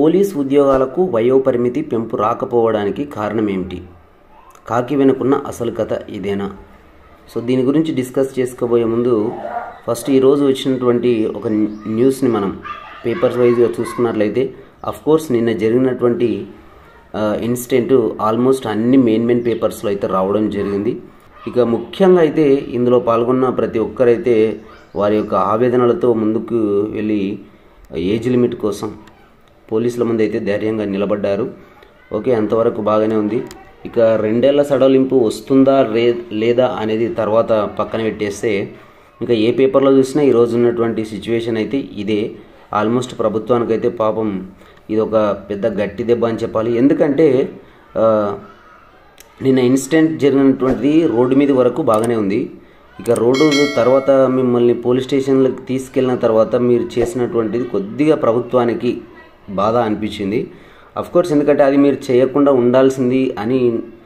Police ఉద్యోగాలకు వయోపరిమితి పెంపు రాకపోవడానికి కారణం ఏమిటి కాకి వెనుకున్న అసలు కథ ఇదేనా సో దీని గురించి డిస్కస్ చేసుకోబోయే ముందు ఫస్ట్ ఈరోజు వచ్చినటువంటి ఒక న్యూస్ని మనం పేపర్స్ వైజ్గా చూసుకున్నట్లయితే అఫ్ కోర్స్ నిన్న జరిగినటువంటి ఇన్సిడెంట్ ఆల్మోస్ట్ అన్ని మెయిన్ మెయిన్ పేపర్స్లో అయితే రావడం జరిగింది ఇక ముఖ్యంగా అయితే ఇందులో పాల్గొన్న ప్రతి ఒక్కరైతే వారి యొక్క ఆవేదనలతో ముందుకు వెళ్ళి ఏజ్ లిమిట్ కోసం పోలీసుల ముందు అయితే ధైర్యంగా నిలబడ్డారు ఓకే అంతవరకు బాగానే ఉంది ఇక రెండేళ్ల సడలింపు వస్తుందా రే లేదా అనేది తర్వాత పక్కన పెట్టేస్తే ఇంకా ఏ పేపర్లో చూసినా ఈరోజు ఉన్నటువంటి సిచ్యువేషన్ అయితే ఇదే ఆల్మోస్ట్ ప్రభుత్వానికైతే పాపం ఇది ఒక పెద్ద గట్టి దెబ్బ అని చెప్పాలి ఎందుకంటే నిన్న ఇన్సిడెంట్ జరిగినటువంటిది రోడ్డు మీద వరకు బాగానే ఉంది ఇక రోడ్డు తర్వాత మిమ్మల్ని పోలీస్ స్టేషన్లకు తీసుకెళ్ళిన తర్వాత మీరు చేసినటువంటిది కొద్దిగా ప్రభుత్వానికి బాధ అనిపించింది కోర్స్ ఎందుకంటే అది మీరు చేయకుండా ఉండాల్సింది అని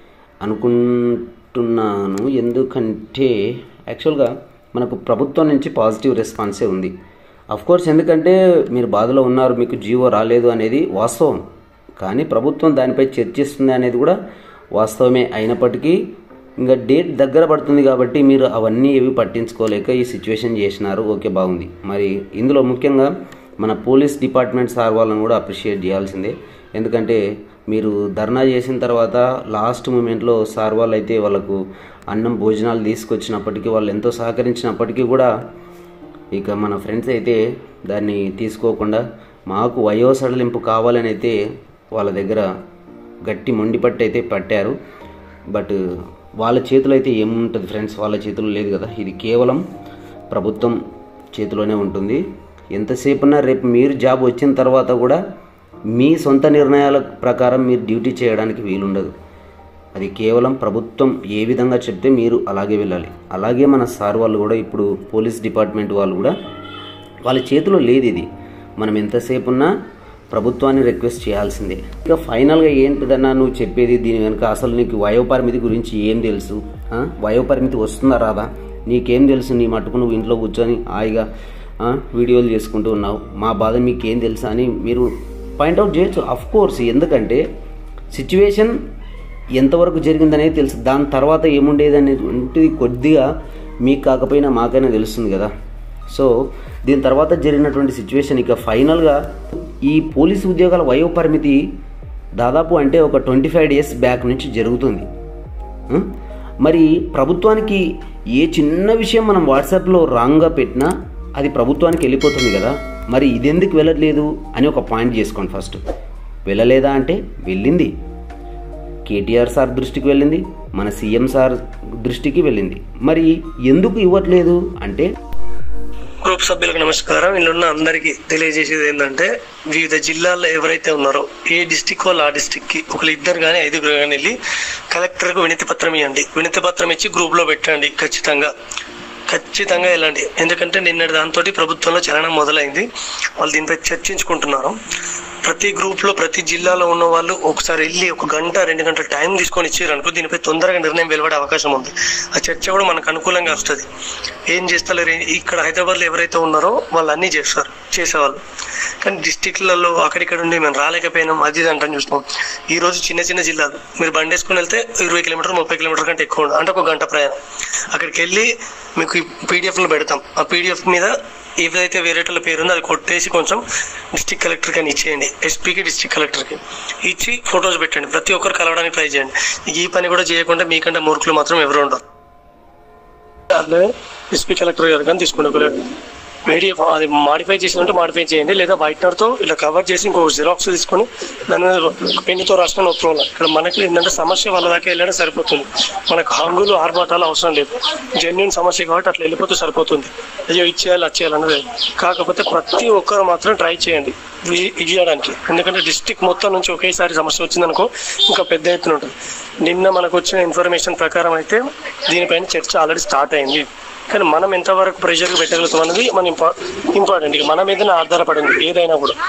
అనుకుంటున్నాను ఎందుకంటే యాక్చువల్గా మనకు ప్రభుత్వం నుంచి పాజిటివ్ రెస్పాన్సే ఉంది కోర్స్ ఎందుకంటే మీరు బాధలో ఉన్నారు మీకు జీవో రాలేదు అనేది వాస్తవం కానీ ప్రభుత్వం దానిపై చర్చిస్తుంది అనేది కూడా వాస్తవమే అయినప్పటికీ ఇంకా డేట్ దగ్గర పడుతుంది కాబట్టి మీరు అవన్నీ ఏవి పట్టించుకోలేక ఈ సిచ్యువేషన్ చేసినారు ఓకే బాగుంది మరి ఇందులో ముఖ్యంగా మన పోలీస్ డిపార్ట్మెంట్ సార్ వాళ్ళని కూడా అప్రిషియేట్ చేయాల్సిందే ఎందుకంటే మీరు ధర్నా చేసిన తర్వాత లాస్ట్ మూమెంట్లో సార్ వాళ్ళు అయితే వాళ్ళకు అన్నం భోజనాలు తీసుకొచ్చినప్పటికీ వాళ్ళు ఎంతో సహకరించినప్పటికీ కూడా ఇక మన ఫ్రెండ్స్ అయితే దాన్ని తీసుకోకుండా మాకు వయో సడలింపు కావాలని అయితే వాళ్ళ దగ్గర గట్టి మొండిపట్టు అయితే పట్టారు బట్ వాళ్ళ చేతిలో అయితే ఏముంటుంది ఫ్రెండ్స్ వాళ్ళ చేతిలో లేదు కదా ఇది కేవలం ప్రభుత్వం చేతిలోనే ఉంటుంది ఎంతసేపున్నా రేపు మీరు జాబ్ వచ్చిన తర్వాత కూడా మీ సొంత నిర్ణయాల ప్రకారం మీరు డ్యూటీ చేయడానికి వీలుండదు అది కేవలం ప్రభుత్వం ఏ విధంగా చెప్తే మీరు అలాగే వెళ్ళాలి అలాగే మన సార్ వాళ్ళు కూడా ఇప్పుడు పోలీస్ డిపార్ట్మెంట్ వాళ్ళు కూడా వాళ్ళ చేతిలో లేదు ఇది మనం ఎంతసేపు ఉన్నా ప్రభుత్వాన్ని రిక్వెస్ట్ చేయాల్సిందే ఇక ఫైనల్గా ఏంటిదన్నా నువ్వు చెప్పేది దీని వెనుక అసలు నీకు వయోపరిమితి గురించి ఏం తెలుసు వయోపరిమితి వస్తుందా రాదా నీకేం తెలుసు నీ మటుకు నువ్వు ఇంట్లో కూర్చొని హాయిగా వీడియోలు చేసుకుంటూ ఉన్నావు మా బాధ మీకేం తెలుసా అని మీరు పాయింట్అవుట్ చేయొచ్చు అఫ్ కోర్స్ ఎందుకంటే సిచ్యువేషన్ ఎంతవరకు జరిగిందనేది తెలుసు దాని తర్వాత ఏముండేది అనేటువంటిది కొద్దిగా మీకు కాకపోయినా మాకైనా తెలుస్తుంది కదా సో దీని తర్వాత జరిగినటువంటి సిచ్యువేషన్ ఇక ఫైనల్గా ఈ పోలీసు ఉద్యోగాల వయో పరిమితి దాదాపు అంటే ఒక ట్వంటీ ఫైవ్ డేస్ బ్యాక్ నుంచి జరుగుతుంది మరి ప్రభుత్వానికి ఏ చిన్న విషయం మనం వాట్సాప్లో రాంగ్గా పెట్టినా అది ప్రభుత్వానికి వెళ్ళిపోతుంది కదా మరి ఇదెందుకు వెళ్ళట్లేదు అని ఒక పాయింట్ చేసుకోండి ఫస్ట్ వెళ్ళలేదా అంటే వెళ్ళింది కేటీఆర్ సార్ దృష్టికి వెళ్ళింది మన సీఎం సార్ దృష్టికి వెళ్ళింది మరి ఎందుకు ఇవ్వట్లేదు అంటే గ్రూప్ సభ్యులకు నమస్కారం ఇల్లున్న అందరికీ తెలియజేసేది ఏంటంటే వివిధ జిల్లాల్లో ఎవరైతే ఉన్నారో ఏ డిస్టిక్ వాళ్ళు ఆ డిస్టిక్ కి ఒకళ్ళు ఇద్దరు కానీ ఐదుగురు కానీ వెళ్ళి కలెక్టర్ కు వినతి పత్రం ఇవ్వండి వినతి పత్రం ఇచ్చి గ్రూప్ లో పెట్టండి ఖచ్చితంగా ఖచ్చితంగా వెళ్ళండి ఎందుకంటే నిన్నటి దాంతో ప్రభుత్వంలో చలనం మొదలైంది వాళ్ళు దీనిపై చర్చించుకుంటున్నారు ప్రతి గ్రూప్ లో ప్రతి జిల్లాలో ఉన్న వాళ్ళు ఒకసారి వెళ్ళి ఒక గంట రెండు గంటల టైం తీసుకొని ఇచ్చారు అనుకో దీనిపై తొందరగా నిర్ణయం వెలువడే అవకాశం ఉంది ఆ చర్చ కూడా మనకు అనుకూలంగా వస్తుంది ఏం చేస్తలేరు ఇక్కడ హైదరాబాద్లో ఎవరైతే ఉన్నారో వాళ్ళు అన్నీ చేస్తారు చేసేవాళ్ళు కానీ డిస్టిక్లలో అక్కడిక్కడ ఉండి మేము రాలేకపోయినాం అది ఇది అంటాను చూస్తాం ఈ రోజు చిన్న చిన్న జిల్లాలు మీరు బండి వేసుకుని వెళ్తే ఇరవై కిలోమీటర్ ముప్పై కిలోమీటర్ కంటే ఎక్కువ ఉండదు అంటే ఒక గంట ప్రయాణం అక్కడికి వెళ్ళి మీకు పీడిఎఫ్లో పెడతాం ఆ పీడిఎఫ్ మీద ఏదైతే వేరేటల పేరు ఉందో అది కొట్టేసి కొంచెం డిస్టిక్ కలెక్టర్ కానీ ఇచ్చేయండి ఎస్పీకి డిస్టిక్ కలెక్టర్కి ఇచ్చి ఫొటోస్ పెట్టండి ప్రతి ఒక్కరు కలవడానికి ట్రై చేయండి ఈ పని కూడా చేయకుండా మీకంటే మూర్ఖులు మాత్రం ఎవరు ఉండరు అట్లే ఎస్పీ కలెక్టర్ గారు కానీ తీసుకుంటే పీడిఎఫ్ అది మాడిఫై చేసినట్టు మాడిఫై చేయండి లేదా వైట్నర్తో ఇలా కవర్ చేసి ఇంకో జిరాక్స్ తీసుకొని దాని మీద పెన్నుతో రాసిన ఒప్పుకోవాలి ఇక్కడ మనకి ఏంటంటే సమస్య వాళ్ళ దాకా వెళ్ళడం సరిపోతుంది మనకు హంగులు ఆర్భాటాలు అవసరం లేదు జెన్యున్ సమస్య కాబట్టి అట్లా వెళ్ళిపోతే సరిపోతుంది అయ్యో ఇచ్చేయాలి వచ్చేయాలి అన్నది కాకపోతే ప్రతి ఒక్కరు మాత్రం ట్రై చేయండి ఇవ్వడానికి ఎందుకంటే డిస్టిక్ మొత్తం నుంచి ఒకేసారి సమస్య వచ్చిందనుకో ఇంకా పెద్ద ఎత్తున ఉంటుంది నిన్న మనకు వచ్చిన ఇన్ఫర్మేషన్ ప్రకారం అయితే దీనిపైన చర్చ ఆల్రెడీ స్టార్ట్ అయింది కానీ మనం ఎంతవరకు ప్రెషర్ పెట్టగలుగుతాం అనేది మన ఇంపార్టెంట్ ఇక మన మీదనే ఆధారపడింది ఏదైనా కూడా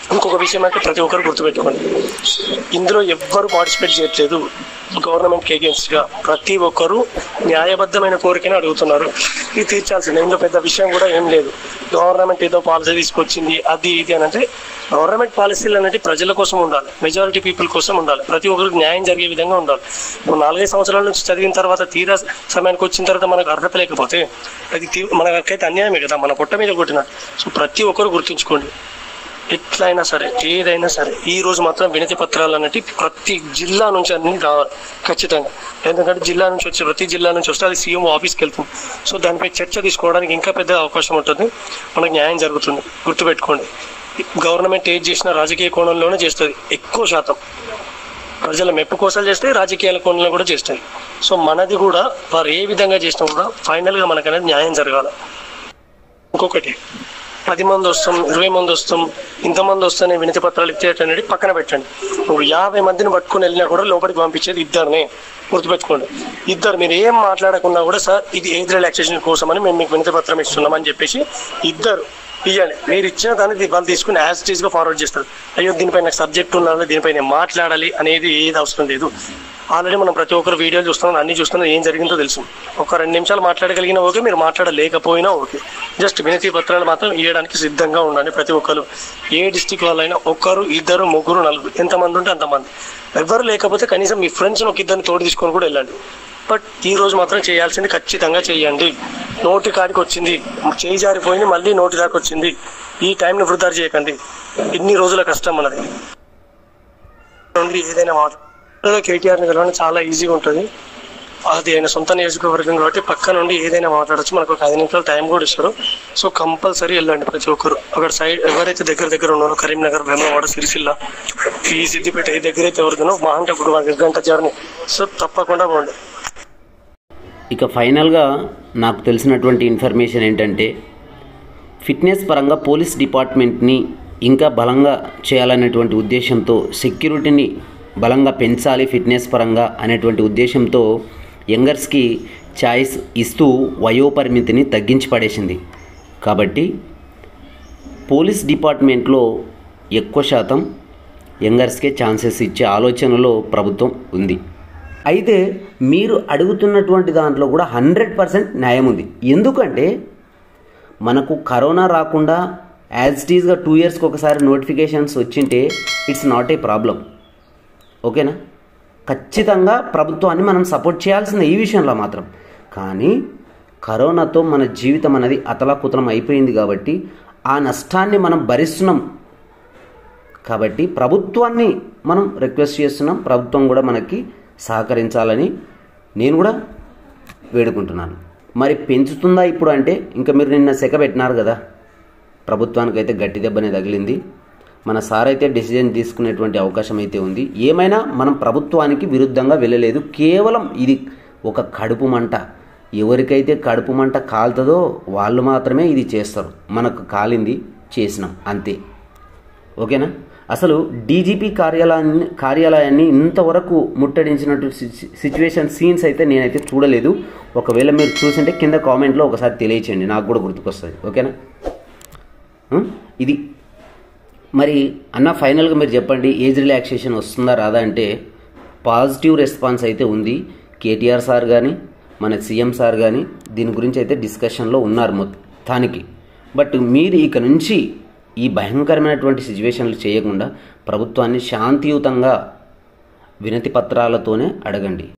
ఇంకొక విషయం అయితే ప్రతి ఒక్కరు గుర్తుపెట్టుకోండి ఇందులో ఎవ్వరు పార్టిసిపేట్ చేయట్లేదు గవర్నమెంట్ ఏజెన్సీ గా ప్రతి ఒక్కరు న్యాయబద్ధమైన కోరికని అడుగుతున్నారు ఇది తీర్చాల్సిందే ఇందులో పెద్ద విషయం కూడా ఏం లేదు గవర్నమెంట్ ఏదో పాలసీ తీసుకొచ్చింది అది ఇది అని అంటే గవర్నమెంట్ పాలసీలు అనేది ప్రజల కోసం ఉండాలి మెజారిటీ పీపుల్ కోసం ఉండాలి ప్రతి ఒక్కరికి న్యాయం జరిగే విధంగా ఉండాలి ఇప్పుడు నాలుగైదు సంవత్సరాల నుంచి చదివిన తర్వాత తీరా సమయానికి వచ్చిన తర్వాత మనకు అర్హత లేకపోతే అది తీ- మనకైతే అన్యాయమే కదా మన పొట్ట మీద కొట్టిన సో ప్రతి ఒక్కరు గుర్తుంచుకోండి ఎట్లయినా సరే ఏదైనా సరే ఈ రోజు మాత్రం వినతి పత్రాలు అనేవి ప్రతి జిల్లా నుంచి అన్ని రావాలి ఖచ్చితంగా ఎందుకంటే జిల్లా నుంచి వచ్చి ప్రతి జిల్లా నుంచి వస్తే అది సీఎం ఆఫీస్కి వెళ్తుంది సో దానిపై చర్చ తీసుకోవడానికి ఇంకా పెద్ద అవకాశం ఉంటుంది మనకు న్యాయం జరుగుతుంది గుర్తుపెట్టుకోండి గవర్నమెంట్ ఏది చేసినా రాజకీయ కోణంలోనే చేస్తుంది ఎక్కువ శాతం ప్రజల మెప్పు కోసం చేస్తే రాజకీయాల కోణంలో కూడా చేస్తాయి సో మనది కూడా వారు ఏ విధంగా చేసినా కూడా ఫైనల్ గా మనకు అనేది న్యాయం జరగాలి ఇంకొకటి పది మంది వస్తాం ఇరవై మంది వస్తాం ఇంతమంది వస్తానే వినతి పత్రాలు ఇచ్చేట అనేది పక్కన పెట్టండి నువ్వు యాభై మందిని పట్టుకుని వెళ్ళినా కూడా లోపలికి పంపించేది ఇద్దరిని గుర్తుపెట్టుకోండి ఇద్దరు మీరు ఏం మాట్లాడకున్నా కూడా సార్ ఇది ఏజ్ రిలాక్సేషన్ కోసం అని మేము మీకు వినతి పత్రం ఇస్తున్నాం అని చెప్పేసి ఇద్దరు ఇవ్వండి మీరు ఇచ్చిన దాన్ని వాళ్ళు తీసుకుని యాజ్ టీజ్ గా ఫార్వర్డ్ చేస్తారు అయ్యో దీనిపై నాకు సబ్జెక్ట్ ఉండాలి దీనిపై నేను మాట్లాడాలి అనేది ఏది అవసరం లేదు ఆల్రెడీ మనం ప్రతి ఒక్కరు వీడియోలు చూస్తున్నాం అన్ని చూస్తున్నాం ఏం జరిగిందో తెలుసు ఒక రెండు నిమిషాలు మాట్లాడగలిగినా ఓకే మీరు మాట్లాడలేకపోయినా ఓకే జస్ట్ వినతి పత్రాలు మాత్రం ఇవ్వడానికి సిద్ధంగా ఉండండి ప్రతి ఒక్కరు ఏ డిస్టిక్ వాళ్ళైనా ఒక్కరు ఇద్దరు ముగ్గురు నలుగురు ఎంతమంది ఉంటే అంతమంది ఎవరు లేకపోతే కనీసం మీ ఫ్రెండ్స్ ఒక ఇద్దరిని తోడు తీసుకొని కూడా వెళ్ళండి బట్ ఈ రోజు మాత్రం చేయాల్సింది ఖచ్చితంగా చేయండి నోటి కాడికి వచ్చింది చేయి జారిపోయింది మళ్ళీ నోటి దాకా వచ్చింది ఈ టైంని వృధా చేయకండి ఇన్ని రోజుల కష్టం మనది నుండి ఏదైనా మాట్లాడాలో కేటీఆర్ కలవడం చాలా ఈజీగా ఉంటుంది అది ఆయన సొంత నియోజకవర్గం కాబట్టి పక్క నుండి ఏదైనా మాట్లాడచ్చు మనకు ఒక ఐదు నిమిషాలు టైం కూడా ఇస్తారు సో కంపల్సరీ వెళ్ళండి ప్రతి ఒక్కరు అక్కడ సైడ్ ఎవరైతే దగ్గర దగ్గర ఉన్నారో కరీంనగర్ వేమవాడ సిరిసిల్ల ఈ సిద్దిపేట ఈ దగ్గర అయితే ఎవరికైనా మా అంటే ఒక గంట జర్నీ సో తప్పకుండా పోండి ఇక ఫైనల్గా నాకు తెలిసినటువంటి ఇన్ఫర్మేషన్ ఏంటంటే ఫిట్నెస్ పరంగా పోలీస్ డిపార్ట్మెంట్ని ఇంకా బలంగా చేయాలనేటువంటి ఉద్దేశంతో సెక్యూరిటీని బలంగా పెంచాలి ఫిట్నెస్ పరంగా అనేటువంటి ఉద్దేశంతో యంగర్స్కి ఛాయిస్ ఇస్తూ వయోపరిమితిని తగ్గించి పడేసింది కాబట్టి పోలీస్ డిపార్ట్మెంట్లో ఎక్కువ శాతం యంగర్స్కే ఛాన్సెస్ ఇచ్చే ఆలోచనలో ప్రభుత్వం ఉంది అయితే మీరు అడుగుతున్నటువంటి దాంట్లో కూడా హండ్రెడ్ పర్సెంట్ న్యాయం ఉంది ఎందుకంటే మనకు కరోనా రాకుండా యాజ్ ఇట్ ఈస్గా టూ ఇయర్స్కి ఒకసారి నోటిఫికేషన్స్ వచ్చింటే ఇట్స్ నాట్ ఏ ప్రాబ్లం ఓకేనా ఖచ్చితంగా ప్రభుత్వాన్ని మనం సపోర్ట్ చేయాల్సిందే ఈ విషయంలో మాత్రం కానీ కరోనాతో మన జీవితం అనేది అతలాకుతలం అయిపోయింది కాబట్టి ఆ నష్టాన్ని మనం భరిస్తున్నాం కాబట్టి ప్రభుత్వాన్ని మనం రిక్వెస్ట్ చేస్తున్నాం ప్రభుత్వం కూడా మనకి సహకరించాలని నేను కూడా వేడుకుంటున్నాను మరి పెంచుతుందా ఇప్పుడు అంటే ఇంకా మీరు నిన్న సెక పెట్టినారు కదా ప్రభుత్వానికి అయితే గట్టి దెబ్బనే తగిలింది మన సార్ అయితే డెసిజన్ తీసుకునేటువంటి అవకాశం అయితే ఉంది ఏమైనా మనం ప్రభుత్వానికి విరుద్ధంగా వెళ్ళలేదు కేవలం ఇది ఒక కడుపు మంట ఎవరికైతే కడుపు మంట కాలుతుందో వాళ్ళు మాత్రమే ఇది చేస్తారు మనకు కాలింది చేసినాం అంతే ఓకేనా అసలు డీజీపీ కార్యాలయాన్ని కార్యాలయాన్ని ఇంతవరకు ముట్టడించినట్టు సిచ్యువేషన్ సీన్స్ అయితే నేనైతే చూడలేదు ఒకవేళ మీరు చూసింటే కింద కామెంట్లో ఒకసారి తెలియచేయండి నాకు కూడా గుర్తుకొస్తుంది ఓకేనా ఉం? ఇది మరి అన్న ఫైనల్గా మీరు చెప్పండి ఏజ్ రిలాక్సేషన్ వస్తుందా రాదా అంటే పాజిటివ్ రెస్పాన్స్ అయితే ఉంది కేటీఆర్ సార్ కానీ మన సీఎం సార్ కానీ దీని గురించి అయితే డిస్కషన్లో ఉన్నారు మొత్తానికి బట్ మీరు ఇక నుంచి ఈ భయంకరమైనటువంటి సిచ్యువేషన్లు చేయకుండా ప్రభుత్వాన్ని శాంతియుతంగా వినతి పత్రాలతోనే అడగండి